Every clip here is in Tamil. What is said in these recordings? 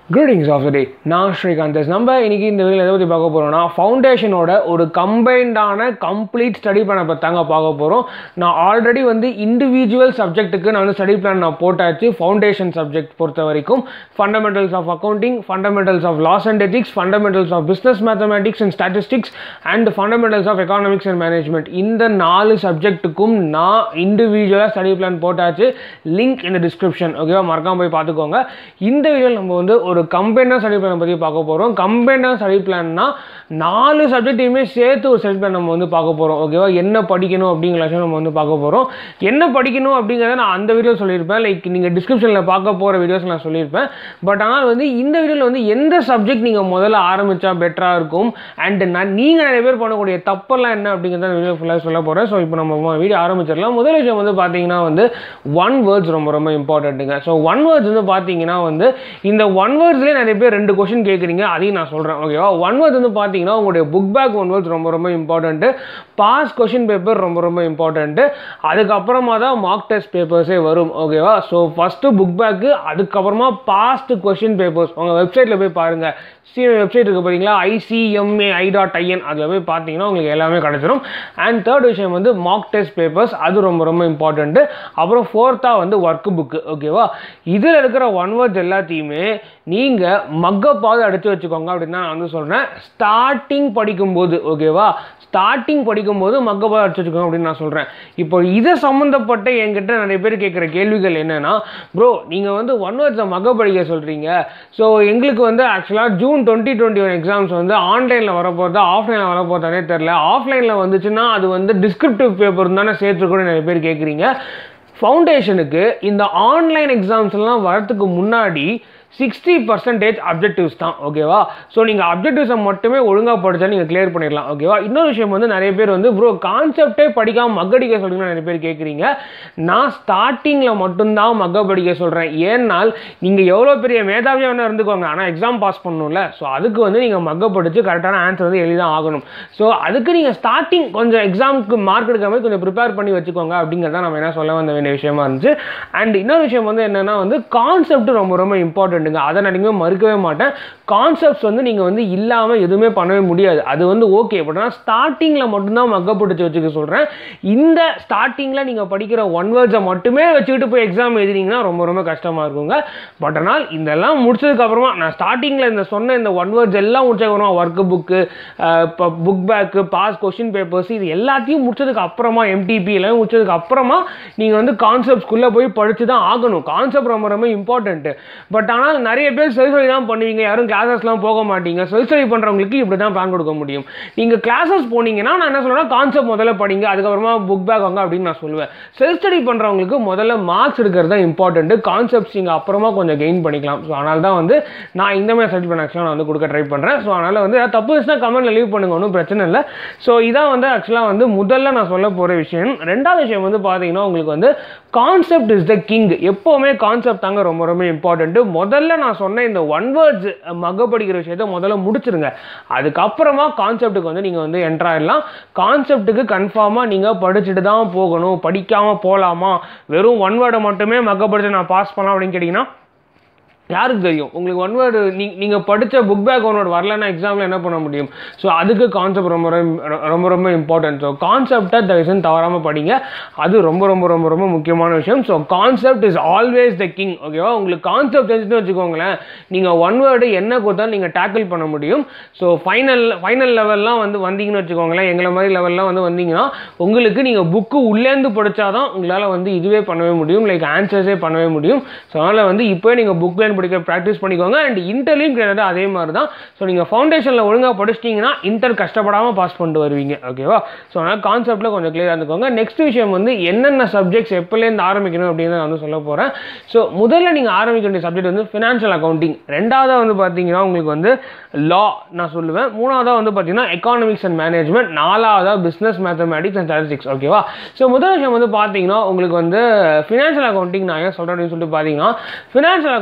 கிரீடிங்ஸ் ஆஃப் த டே நான் ஸ்ரீகாந்த் நம்ம இன்னைக்கு இந்த வீடியோ எதை பற்றி பார்க்க போகிறோம்னா ஃபவுண்டேஷனோட ஒரு கம்பைண்டான கம்ப்ளீட் ஸ்டடி பிளானை பற்றி தாங்க பார்க்க போகிறோம் நான் ஆல்ரெடி வந்து இண்டிவிஜுவல் சப்ஜெக்ட்டுக்கு நான் வந்து ஸ்டடி பிளான் நான் போட்டாச்சு ஃபவுண்டேஷன் சப்ஜெக்ட் பொறுத்த வரைக்கும் fundamentals of accounting fundamentals of laws and ethics fundamentals of business mathematics and statistics and fundamentals of economics and management இந்த நாலு சப்ஜெக்ட்டுக்கும் நான் இண்டிவிஜுவலாக ஸ்டடி பிளான் போட்டாச்சு லிங்க் இந்த டிஸ்கிரிப்ஷன் ஓகேவா மறக்காம போய் பார்த்துக்கோங்க இந்த வீடியோவில் நம்ம வந்து ஒரு கம்பைனாக ஸ்டடி பிளான் பற்றி பார்க்க போகிறோம் கம்பைனாக ஸ்டடி பிளான்னா நாலு சப்ஜெக்டையுமே சேர்த்து ஒரு ஸ்டடி பிளான் நம்ம வந்து பார்க்க போகிறோம் ஓகேவா என்ன படிக்கணும் அப்படிங்கிற விஷயம் நம்ம வந்து பார்க்க போகிறோம் என்ன படிக்கணும் அப்படிங்கிறத நான் அந்த வீடியோ சொல்லியிருப்பேன் லைக் நீங்கள் டிஸ்கிரிப்ஷனில் பார்க்க போகிற வீடியோஸ் நான் சொல்லியிருப்பேன் பட் ஆனால் வந்து இந்த வீடியோவில் வந்து எந்த சப்ஜெக்ட் நீங்கள் முதல்ல ஆரம்பித்தா பெட்டராக இருக்கும் அண்ட் நான் நீங்கள் நிறைய பேர் பண்ணக்கூடிய தப்பெல்லாம் என்ன அப்படிங்கிறத வீடியோ ஃபுல்லாக சொல்ல போகிறேன் ஸோ இப்போ நம்ம வீடியோ ஆரம்பிச்சிடலாம் முதல் விஷயம் வந்து பார்த்தீங்கன்னா வந்து ஒன் வேர்ட்ஸ் ரொம்ப ரொம்ப இம்பார்ட்டண்ட்டுங்க ஸோ ஒன் வேர்ட்ஸ் வந்து பார்த்தீங்கன்னா வந்து இந்த ஒன் வேர்ட்ஸ்லேயே நிறைய பேர் ரெண்டு கொஷின் கேட்குறீங்க அதையும் நான் சொல்கிறேன் ஓகேவா ஒன் வேர்ட்ஸ் வந்து பார்த்தீங்கன்னா உங்களுடைய புக் பேக் ஒன் வேர்ட்ஸ் ரொம்ப ரொம்ப இம்பார்ட்டண்ட்டு பாஸ் கொஷின் பேப்பர் ரொம்ப ரொம்ப இம்பார்ட்டண்ட்டு அதுக்கப்புறமா தான் மார்க் டெஸ்ட் பேப்பர்ஸே வரும் ஓகேவா ஸோ ஃபஸ்ட்டு புக் பேக்கு அதுக்கப்புறமா பாஸ்ட் கொஷின் பேப்பர்ஸ் உங்கள் வெப்சைட்டில் போய் பாருங்கள் சி வெப்சைட் இருக்குது பார்த்தீங்களா ஐசிஎம்ஏ ஐ டாட் ஐஎன் அதில் போய் பார்த்தீங்கன்னா உங்களுக்கு எல்லாமே கிடச்சிரும் அண்ட் தேர்ட் விஷயம் வந்து மார்க் டெஸ்ட் பேப்பர்ஸ் அது ரொம்ப ரொம்ப இம்பார்ட்டண்ட்டு அப்புறம் ஃபோர்த்தாக வந்து ஒர்க் புக்கு ஓகேவா இதில் இருக்கிற ஒன் வேர்ட்ஸ் எல்லாத்தையுமே நீங்கள் மக்கப்பாவது அடித்து வச்சுக்கோங்க அப்படின்னு தான் நான் வந்து சொல்கிறேன் ஸ்டார்டிங் படிக்கும்போது ஓகேவா ஸ்டார்டிங் படிக்கும்போது மக்கப்பாவது அடிச்சு வச்சுக்கோங்க அப்படின்னு நான் சொல்கிறேன் இப்போ இதை சம்மந்தப்பட்ட என்கிட்ட நிறைய பேர் கேட்குற கேள்விகள் என்னென்னா ப்ரோ நீங்கள் வந்து ஒன் வேர்ட்ஸை மக்க படிக்க சொல்கிறீங்க ஸோ எங்களுக்கு வந்து ஆக்சுவலாக June twenty twenty one exams வந்து ஆன்லைனில் வரப்போதா ஆஃப்லைனில் வரப்போதானே தெரில ஆஃப்லைனில் வந்துச்சுன்னா அது வந்து டிஸ்கிரிப்டிவ் பேப்பர் தானே சேர்த்துருக்கணும்னு நிறைய பேர் கேட்குறீங்க ஃபவுண்டேஷனுக்கு இந்த ஆன்லைன் எக்ஸாம்ஸ்லாம் வரதுக்கு முன்னாடி சிக்ஸ்டி பர்சன்டேஜ் அப்ஜெக்டிவ்ஸ் தான் ஓகேவா ஸோ நீங்கள் அப்ஜெக்டிவ்ஸை மட்டுமே ஒழுங்காக படித்தா நீங்கள் கிளியர் பண்ணிடலாம் ஓகேவா இன்னொரு விஷயம் வந்து நிறைய பேர் வந்து ப்ரோ கான்செப்டே படிக்காமல் மக்கடிக்க சொல்லுங்க நிறைய பேர் கேட்குறீங்க நான் ஸ்டார்டிங்கில் மட்டும்தான் மக்க படிக்க சொல்கிறேன் ஏன்னால் நீங்கள் எவ்வளோ பெரிய மேதாவியாக வேணால் இருந்துக்கோங்க ஆனால் எக்ஸாம் பாஸ் பண்ணணும்ல ஸோ அதுக்கு வந்து நீங்கள் மக்க படித்து கரெக்டான ஆன்சர் வந்து எழுதி தான் ஆகணும் ஸோ அதுக்கு நீங்கள் ஸ்டார்டிங் கொஞ்சம் எக்ஸாமுக்கு மார்க் எடுக்கிற மாதிரி கொஞ்சம் ப்ரிப்பேர் பண்ணி வச்சுக்கோங்க அப்படிங்கிறத நம்ம என்ன சொல்ல வந்த வேண்டிய விஷயமா இருந்துச்சு அண்ட் இன்னொரு விஷயம் வந்து என்னென்னா வந்து கான்செப்ட் ரொம்ப ரொம்ப இம்பார்ட்டன்ட் இம்பார்ட்டண்ட்டுங்க அதை நான் நீங்கள் மறுக்கவே மாட்டேன் கான்செப்ட்ஸ் வந்து நீங்கள் வந்து இல்லாமல் எதுவுமே பண்ணவே முடியாது அது வந்து ஓகே பட் ஆனால் ஸ்டார்டிங்கில் மட்டும்தான் மக்கப்படிச்சு வச்சுக்க சொல்கிறேன் இந்த ஸ்டார்டிங்கில் நீங்கள் படிக்கிற ஒன் வேர்ட்ஸை மட்டுமே வச்சுக்கிட்டு போய் எக்ஸாம் எழுதினீங்கன்னா ரொம்ப ரொம்ப கஷ்டமாக இருக்குங்க பட் ஆனால் இதெல்லாம் முடிச்சதுக்கப்புறமா நான் ஸ்டார்டிங்கில் இந்த சொன்ன இந்த ஒன் வேர்ட்ஸ் எல்லாம் முடிச்சதுக்கப்புறமா ஒர்க் புக்கு இப்போ book back past question papers இது எல்லாத்தையும் முடிச்சதுக்கு அப்புறமா எம்டிபி எல்லாம் முடிச்சதுக்கு அப்புறமா நீங்கள் வந்து கான்செப்ட்ஸ்குள்ளே போய் படித்து தான் ஆகணும் கான்செப்ட் ரொம்ப ரொம்ப இம்பார்ட்டன்ட்டு பட் ஆனால் ஆனால் நிறைய பேர் செல்ஃப் ஸ்டடி தான் பண்ணுவீங்க யாரும் கிளாஸஸ்லாம் போக மாட்டீங்க செல்ஃப் ஸ்டடி பண்ணுறவங்களுக்கு இப்படி தான் பிளான் கொடுக்க முடியும் நீங்கள் கிளாஸஸ் போனீங்கன்னா நான் என்ன சொல்லுவேன்னா கான்செப்ட் முதல்ல படிங்க அதுக்கப்புறமா புக் பேக் வாங்க அப்படின்னு நான் சொல்லுவேன் செல்ஃப் ஸ்டடி பண்ணுறவங்களுக்கு முதல்ல மார்க்ஸ் எடுக்கிறது தான் இம்பார்ட்டன்ட்டு கான்செப்ட்ஸ் நீங்கள் அப்புறமா கொஞ்சம் கெயின் பண்ணிக்கலாம் ஸோ அதனால தான் வந்து நான் இந்த மாதிரி ஸ்டடி பண்ண ஆக்சுவலாக நான் வந்து கொடுக்க ட்ரை பண்ணுறேன் ஸோ அதனால் வந்து ஏதாவது தப்பு இருந்துச்சுன்னா கமெண்ட்டில் லீவ் பண்ணுங்க ஒன்றும் பிரச்சனை இல்லை ஸோ இதான் வந்து ஆக்சுவலாக வந்து முதல்ல நான் சொல்ல போகிற விஷயம் ரெண்டாவது விஷயம் வந்து பார்த்தீங்கன்னா உங்களுக்கு வந்து கான்செப்ட் இஸ் த கிங் எப்போவுமே கான்செப்ட் தாங்க ரொம்ப ரொம்ப இம்பார்ட்டன்ட்டு முதல்ல நான் சொன்ன இந்த ஒன் வேர்ட்ஸ் மக படிக்கிற விஷயத்த முதல்ல முடிச்சிருங்க அதுக்கப்புறமா கான்செப்ட்டுக்கு வந்து நீங்கள் வந்து என்ட்ராயிடலாம் கான்செப்ட்டுக்கு கன்ஃபார்மாக நீங்கள் படிச்சுட்டு தான் போகணும் படிக்காமல் போகலாமா வெறும் ஒன் வேர்டை மட்டுமே மக படிச்சு நான் பாஸ் பண்ணலாம் அப்படின்னு கேட்டிங்கன்னா யாருக்கு தெரியும் உங்களுக்கு ஒன் வேர்டு நீ நீங்கள் படித்த புக் பேக் ஒன் வேர்டு வரலன்னா எக்ஸாமில் என்ன பண்ண முடியும் ஸோ அதுக்கு கான்செப்ட் ரொம்ப ரொம்ப ரொம்ப இம்பார்ட்டன்ட் ஸோ கான்செப்டை தயவுசெய்து தவறாமல் படிங்க அது ரொம்ப ரொம்ப ரொம்ப ரொம்ப முக்கியமான விஷயம் so concept is always the king ஓகேவா உங்களுக்கு கான்செப்ட் தெரிஞ்சுட்டு வச்சுக்கோங்களேன் நீங்கள் ஒன் வேர்டு என்ன கொடுத்தாலும் நீங்கள் டேக்கிள் பண்ண முடியும் ஸோ ஃபைனல் ஃபைனல் லெவல்லாம் வந்து வந்தீங்கன்னு வச்சுக்கோங்களேன் எங்களை மாதிரி லெவல்லாம் வந்து வந்தீங்கன்னா உங்களுக்கு நீங்கள் புக்கு உள்ளேருந்து படித்தாதான் உங்களால் வந்து இதுவே பண்ணவே முடியும் லைக் ஆன்சர்ஸே பண்ணவே முடியும் ஸோ அதனால் வந்து இப்போ நீங்கள் புக்லேருந்து படிக்க ப்ராக்டிஸ் பண்ணிக்கோங்க அண்ட் இன்டர்லையும் கிட்டத்தட்ட அதே மாதிரி தான் ஸோ நீங்கள் ஃபவுண்டேஷனில் ஒழுங்காக படிச்சிட்டிங்கன்னா இன்டர் கஷ்டப்படாமல் பாஸ் பண்ணிட்டு வருவீங்க ஓகேவா ஸோ அதனால் கான்செப்ட்டில் கொஞ்சம் கிளியராக இருந்துக்கோங்க நெக்ஸ்ட் விஷயம் வந்து என்னென்ன சப்ஜெக்ட்ஸ் எப்போலேருந்து ஆரம்பிக்கணும் அப்படின்னு நான் வந்து சொல்ல போகிறேன் ஸோ முதல்ல நீங்கள் ஆரம்பிக்க வேண்டிய சப்ஜெக்ட் வந்து ஃபினான்ஷியல் அக்கௌண்டிங் ரெண்டாவதாக வந்து பார்த்தீங்கன்னா உங்களுக்கு வந்து லா நான் சொல்லுவேன் மூணாவதாக வந்து பார்த்தீங்கன்னா எக்கானமிக்ஸ் அண்ட் மேனேஜ்மெண்ட் நாலாவதாக பிஸ்னஸ் மேத்தமேட்டிக்ஸ் அண்ட் ஸ்டாட்டிஸ்டிக்ஸ் ஓகேவா ஸோ முதல் விஷயம் வந்து பார்த்தீங்கன்னா உங்களுக்கு வந்து ஃபினான்ஷியல் அக்கௌண்டிங் நான் ஏன் சொல்கிறேன் அப்படின்னு சொல்லிட்டு பார்த்தீங்கன்னா ஃபினான்ஷியல் அக்கௌண்டிங்கு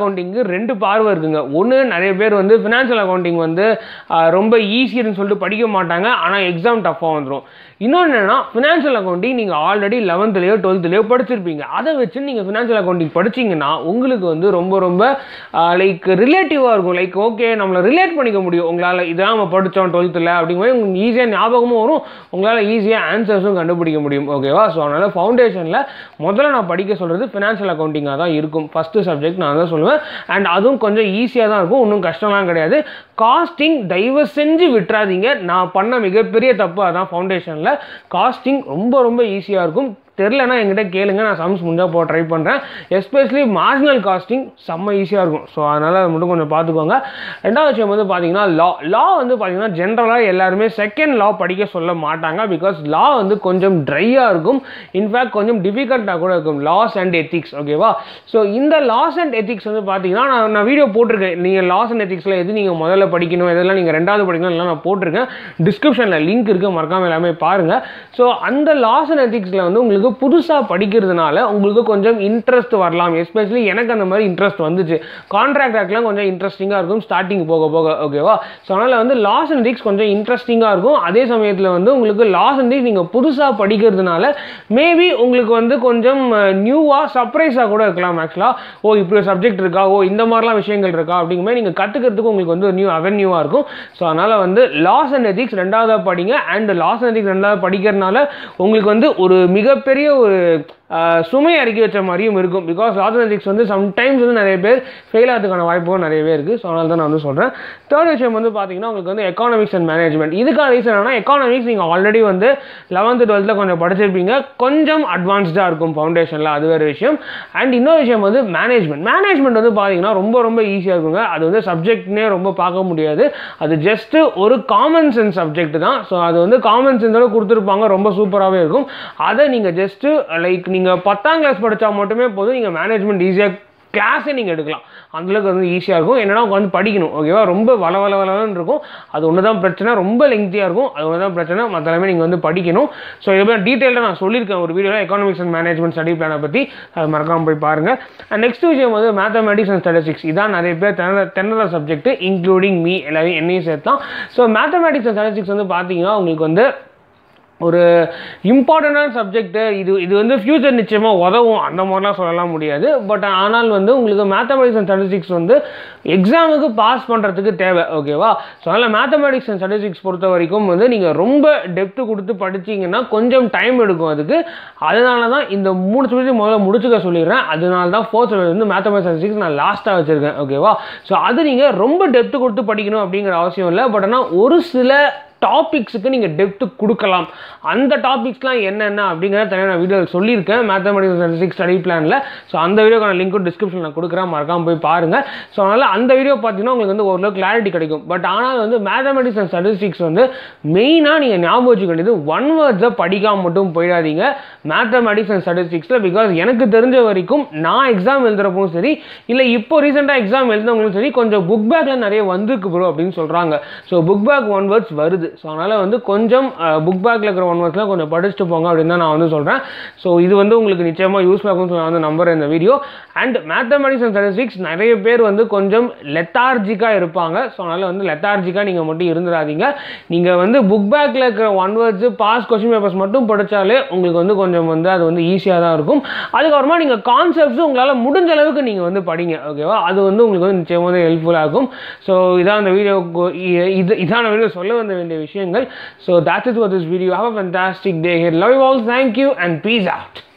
ரெண்டு பார்வை இருக்குங்க ஒன்று நிறைய பேர் வந்து ஃபினான்ஷியல் அக்கௌண்டிங் வந்து ஆஹ், ரொம்ப ஈஸின்னு சொல்லிட்டு படிக்க மாட்டாங்க ஆனால் எக்ஸாம் டஃப்பாக வந்துடும் இன்னொன்று என்னன்னா ஃபினான்ஷியல் அக்கௌண்டிங் நீங்கள் ஆல்ரெடி லெவன்த்துலேயோ டுவெல்த்துலேயோ படிச்சிருப்பீங்க அதை வச்சு நீங்கள் ஃபினான்ஷியல் அக்கௌண்டிங் படிச்சீங்கன்னா உங்களுக்கு வந்து ரொம்ப ரொம்ப லைக் ரிலேட்டிவாக இருக்கும் லைக் ஓகே நம்மளை ரிலேட் பண்ணிக்க முடியும் உங்களால் இதான் நம்ம படித்தோம் டுவெல்த்தில் அப்படிங்கும்போது உங்களுக்கு ஈஸியாக ஞாபகமும் வரும் உங்களால் ஈஸியாக ஆன்சர்ஸும் கண்டுபிடிக்க முடியும் ஓகேவா ஸோ அதனால் ஃபவுண்டேஷனில் முதல்ல நான் படிக்க சொல்கிறது ஃபினான்ஷியல் அக்கௌண்டிங்காக தான் இருக்கும் ஃபஸ்ட்டு சப்ஜெக்ட் நான் தான் சொல்லுவேன் அண்ட் அதுவும் கொஞ்சம் ஈஸியாக தான் இருக்கும் ஒன்றும் கஷ்டம்லாம் கிடையாது காஸ்டிங் தயவு செஞ்சு விட்டுறாதீங்க நான் பண்ண மிகப்பெரிய தப்பு அதான் ஃபவுண்டேஷனில் காஸ்டிங் ரொம்ப ரொம்ப ஈஸியாக இருக்கும் தெரிலனா என்கிட்ட கேளுங்க நான் சம்ஸ் முடிஞ்சால் போக ட்ரை பண்ணுறேன் எஸ்பெஷலி மார்ஜினல் காஸ்டிங் செம்ம ஈஸியாக இருக்கும் ஸோ அதனால் அதை மட்டும் கொஞ்சம் பார்த்துக்கோங்க ரெண்டாவது விஷயம் வந்து பார்த்தீங்கன்னா லா லா வந்து பார்த்தீங்கன்னா ஜென்ரலாக எல்லாருமே செகண்ட் லா படிக்க சொல்ல மாட்டாங்க பிகாஸ் லா வந்து கொஞ்சம் ட்ரையாக இருக்கும் இன்ஃபேக்ட் கொஞ்சம் டிஃபிகல்ட்டாக கூட இருக்கும் லாஸ் அண்ட் எத்திக்ஸ் ஓகேவா ஸோ இந்த லாஸ் அண்ட் எத்திக்ஸ் வந்து பார்த்தீங்கன்னா நான் நான் வீடியோ போட்டிருக்கேன் நீங்கள் லாஸ் அண்ட் எத்திக்ஸில் எது நீங்கள் முதல்ல படிக்கணும் எதெல்லாம் நீங்கள் ரெண்டாவது படிக்கணும் எல்லாம் நான் போட்டிருக்கேன் டிஸ்கிரிப்ஷனில் லிங்க் இருக்குது மறக்காம எல்லாமே பாருங்கள் ஸோ அந்த லாஸ் அண்ட் எத்திக்ஸில் வந்து உங்களுக்கு புதுசாக படிக்கிறதுனால உங்களுக்கு கொஞ்சம் இன்ட்ரெஸ்ட் வரலாம் எஸ்பெஷலி எனக்கு அந்த மாதிரி இன்ட்ரெஸ்ட் வந்துச்சு கான்ட்ராக்ட் ஆக்ட்லாம் கொஞ்சம் இன்ட்ரெஸ்டிங்காக இருக்கும் ஸ்டார்டிங் போக போக ஓகேவா ஸோ அதனால் வந்து லாஸ் அண்ட் எத்திக்ஸ் கொஞ்சம் இன்ட்ரெஸ்டிங்காக இருக்கும் அதே சமயத்தில் வந்து உங்களுக்கு லாஸ் அண்ட் எத்திக்ஸ் நீங்கள் புதுசாக படிக்கிறதுனால மேபி உங்களுக்கு வந்து கொஞ்சம் நியூவாக சர்ப்ரைஸாக கூட இருக்கலாம் ஆக்சுவலாக ஓ இப்படி ஒரு சப்ஜெக்ட் இருக்கா ஓ இந்த மாதிரிலாம் விஷயங்கள் இருக்கா அப்படிங்கிற மாதிரி நீங்கள் கற்றுக்கிறதுக்கு உங்களுக்கு வந்து நியூ அவென்யூவாக இருக்கும் ஸோ அதனால் வந்து லாஸ் அண்ட் எத்திக்ஸ் ரெண்டாவதாக படிங்க அண்ட் லாஸ் அண்ட் எத்திக்ஸ் ரெண்டாவது படிக்கிறதுனால உங்களுக்கு வந்து ஒரு மிகப்பெரிய ஒரு ஆஹ், சுமை இறக்கி வச்ச மாதிரியும் இருக்கும் பிகாஸ் லாஸ் அண்ட் எத்திக்ஸ் வந்து சம்டைம்ஸ் வந்து நிறைய பேர் ஃபெயில் ஆகிறதுக்கான வாய்ப்புகள் நிறையவே இருக்குது ஸோ அதனால தான் நான் வந்து சொல்கிறேன் தேர்ட் விஷயம் வந்து பார்த்தீங்கன்னா உங்களுக்கு வந்து எக்கானமிக்ஸ் அண்ட் மேனேஜ்மெண்ட் இதுக்கான ரீசன் என்னன்னா எக்கானமிக்ஸ் நீங்கள் ஆல்ரெடி வந்து லெவன்த்து டுவெல்த்தில் கொஞ்சம் படிச்சிருப்பீங்க கொஞ்சம் அட்வான்ஸ்டாக இருக்கும் ஃபவுண்டேஷனில் அது வேறு விஷயம் அண்ட் இன்னொரு விஷயம் வந்து மேனேஜ்மெண்ட் மேனேஜ்மெண்ட் வந்து பார்த்தீங்கன்னா ரொம்ப ரொம்ப ஈஸியாக இருக்குங்க அது வந்து சப்ஜெக்ட்னே ரொம்ப பார்க்க முடியாது அது ஜஸ்ட்டு ஒரு காமன் சென்ஸ் சப்ஜெக்ட் தான் ஸோ அது வந்து காமன் சென்ஸோட கொடுத்துருப்பாங்க ரொம்ப சூப்பராகவே இருக்கும் அதை நீங்கள் ஜஸ்ட்டு லைக் நீங்கள் பத்தாம் கிளாஸ் படித்தா மட்டுமே போதும் நீங்கள் மேனேஜ்மெண்ட் ஈஸியாக கிளாஸே நீங்கள் எடுக்கலாம் அந்தளவுக்கு வந்து ஈஸியாக இருக்கும் என்னன்னா உட்காந்து படிக்கணும் ஓகேவா ரொம்ப வள வள வளன்னு இருக்கும் அது ஒன்று தான் பிரச்சனை ரொம்ப லெங்க்த்தியாக இருக்கும் அது ஒன்று தான் பிரச்சனை மற்ற எல்லாமே நீங்கள் வந்து படிக்கணும் ஸோ இதை டீட்டெயிலாக நான் சொல்லியிருக்கேன் ஒரு வீடியோவில் எக்கானமிக்ஸ் அண்ட் மேனேஜ்மெண்ட் ஸ்டடி பிளானை பற்றி அது மறக்காமல் போய் பாருங்கள் அண்ட் நெக்ஸ்ட் விஷயம் வந்து மேத்தமெட்டிக்ஸ் அண்ட் ஸ்டாட்டிஸ்டிக்ஸ் இதான் நிறைய பேர் தென்னல தென்னல சப்ஜெக்ட் இன்க்ளூடிங் மீ எல்லாரையும் என்னையும் சேர்த்தான் ஸோ மேத்தமெட்டிக்ஸ் அண்ட் ஸ்டாட்டிஸ்டிக்ஸ் வந்து பார்த்தீங்கன்னா உங்களுக்கு வந்து ஒரு இம்பார்ட்டண்டான சப்ஜெக்ட்டு இது இது வந்து ஃப்யூச்சர் நிச்சயமாக உதவும் அந்த மாதிரிலாம் சொல்லலாம் முடியாது பட் ஆனால் வந்து உங்களுக்கு மேத்தமெட்டிக்ஸ் அண்ட் ஸ்டாட்டிஸ்டிக்ஸ் வந்து எக்ஸாமுக்கு பாஸ் பண்ணுறதுக்கு தேவை ஓகேவா ஸோ அதனால் மேத்தமெட்டிக்ஸ் அண்ட் ஸ்டாட்டிஸ்டிக்ஸ் பொறுத்த வரைக்கும் வந்து நீங்கள் ரொம்ப டெப்த்து கொடுத்து படிச்சீங்கன்னா கொஞ்சம் டைம் எடுக்கும் அதுக்கு அதனால தான் இந்த மூணு சப்ஜெக்ட் முதல்ல முடிச்சுக்க சொல்லிடுறேன் அதனால தான் ஃபோர்த் சப்ஜெக்ட் வந்து மேத்தமெட்டிக்ஸ் ஸ்டாட்டிஸ்டிக்ஸ் நான் லாஸ்ட்டாக வச்சுருக்கேன் ஓகேவா ஸோ அது நீங்கள் ரொம்ப டெப்த்து கொடுத்து படிக்கணும் அப்படிங்கிற அவசியம் இல்லை பட் ஆனால் ஒரு சில டாபிக்ஸுக்கு நீங்கள் டெப்த்து கொடுக்கலாம் அந்த டாபிக்ஸ்லாம் என்னென்ன அப்படிங்கிறத தனியாக நான் வீடியோவில் சொல்லியிருக்கேன் மேத்தமெட்டிக்ஸ் ஸ்டாட்டிஸ்டிக்ஸ் ஸ்டடி பிளானில் ஸோ அந்த வீடியோக்கான லிங்க்கும் டிஸ்கிரிப்ஷன் நான் கொடுக்குறேன் மறக்காம போய் பாருங்கள் ஸோ அதனால் அந்த வீடியோ பார்த்தீங்கன்னா உங்களுக்கு வந்து ஓரளவு கிளாரிட்டி கிடைக்கும் பட் ஆனால் வந்து மேத்தமெட்டிக்ஸ் அண்ட் ஸ்டாட்டிஸ்டிக்ஸ் வந்து மெயினாக நீங்கள் ஞாபகம் வச்சுக்க வேண்டியது ஒன் வேர்ட்ஸை படிக்காம மட்டும் போயிடாதீங்க மேத்தமெட்டிக்ஸ் அண்ட் ஸ்டாட்டிஸ்டிக்ஸில் பிகாஸ் எனக்கு தெரிஞ்ச வரைக்கும் நான் எக்ஸாம் எழுதுறப்பவும் சரி இல்லை இப்போ ரீசெண்டாக எக்ஸாம் எழுதுனவங்களும் சரி கொஞ்சம் புக் பேக்கில் நிறைய வந்திருக்கு ப்ரோ அப்படின்னு சொல்கிறாங்க so book back one words வருது ஸோ அதனால் வந்து கொஞ்சம் புக் பேக்கில் இருக்கிற ஒன் வேர்ட்ஸ்லாம் கொஞ்சம் படிச்சுட்டு போங்க அப்படின்னு தான் நான் வந்து சொல்கிறேன் ஸோ இது வந்து உங்களுக்கு நிச்சயமாக யூஸ்ஃபுல்லாக இருக்கும்னு நான் வந்து நம்புறேன் இந்த video and mathematics and statistics நிறைய பேர் வந்து கொஞ்சம் லெத்தார்ஜிக்காக இருப்பாங்க ஸோ அதனால் வந்து லெத்தார்ஜிக்காக நீங்கள் மட்டும் இருந்துடாதீங்க நீங்கள் வந்து புக் பேக்கில் இருக்கிற one words past question papers மட்டும் படித்தாலே உங்களுக்கு வந்து கொஞ்சம் வந்து அது வந்து ஈஸியாக தான் இருக்கும் அதுக்கப்புறமா நீங்கள் கான்செப்ட்ஸும் உங்களால் முடிஞ்ச அளவுக்கு நீங்கள் வந்து படிங்க ஓகேவா அது வந்து உங்களுக்கு வந்து நிச்சயமாக வந்து ஹெல்ப்ஃபுல்லாக இருக்கும் ஸோ இதான் அந்த வீடியோ இது இதான் வீடியோ சொல்ல வந்த வேண்டிய விஷயங்கள் so that is what this video have a fantastic day here love you all thank you and peace out